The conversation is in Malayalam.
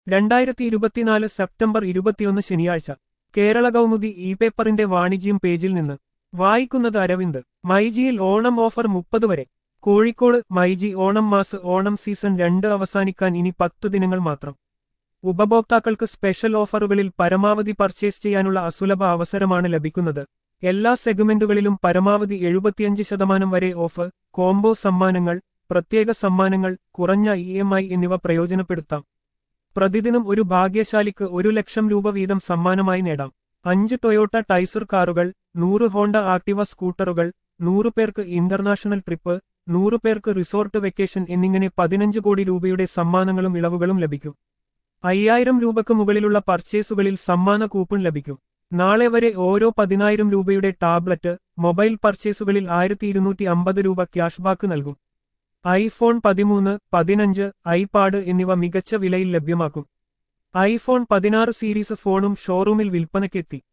രണ്ടായിരത്തി ഇരുപത്തിനാല് സെപ്റ്റംബർ ഇരുപത്തിയൊന്ന് ശനിയാഴ്ച കേരള കൗമുദി ഇ പേപ്പറിന്റെ വാണിജ്യം പേജിൽ നിന്ന് വായിക്കുന്നത് അരവിന്ദ് മൈജിയിൽ ഓണം ഓഫർ മുപ്പത് വരെ Kozhikode myG Onam mass Onam season രണ്ട് അവസാനിക്കാൻ ഇനി പത്തു ദിനങ്ങൾ മാത്രം ഉപഭോക്താക്കൾക്ക് സ്പെഷ്യൽ ഓഫറുകളിൽ പരമാവധി പർച്ചേസ് ചെയ്യാനുള്ള അസുലഭ അവസരമാണ് ലഭിക്കുന്നത് എല്ലാ സെഗ്മെന്റുകളിലും പരമാവധി എഴുപത്തിയഞ്ച് ശതമാനം വരെ ഓഫ് കോംബോ സമ്മാനങ്ങൾ പ്രത്യേക സമ്മാനങ്ങൾ കുറഞ്ഞ ഇ എം ഐ എന്നിവ പ്രയോജനപ്പെടുത്താം പ്രതിദിനം ഒരു ഭാഗ്യശാലിക്ക് ഒരു ലക്ഷം രൂപ വീതം സമ്മാനമായി നേടാം അഞ്ച് ടൊയോട്ട ടൈസർ കാറുകൾ നൂറ് ഹോണ്ട ആക്ടിവ സ്കൂട്ടറുകൾ നൂറ് പേർക്ക് ഇന്റർനാഷണൽ ട്രിപ്പ് നൂറ് പേർക്ക് റിസോർട്ട് വെക്കേഷൻ എന്നിങ്ങനെ പതിനഞ്ച് കോടി രൂപയുടെ സമ്മാനങ്ങളും ഇളവുകളും ലഭിക്കും അയ്യായിരം രൂപക്ക് മുകളിലുള്ള പർച്ചേസുകളിൽ സമ്മാന കൂപ്പൺ ലഭിക്കും നാളെ വരെ ഓരോ പതിനായിരം രൂപയുടെ ടാബ്ലറ്റ് മൊബൈൽ പർച്ചേസുകളിൽ ആയിരത്തി ഇരുന്നൂറ്റി അമ്പത് രൂപ ക്യാഷ്ബാക്ക് നൽകും ഐഫോൺ പതിമൂന്ന് പതിനഞ്ച് ഐപാഡ് എന്നിവ മികച്ച വിലയിൽ ലഭ്യമാക്കും ഐഫോൺ പതിനാറ് സീരീസ് ഫോണും ഷോറൂമിൽ വിൽപ്പനയ്ക്കെത്തി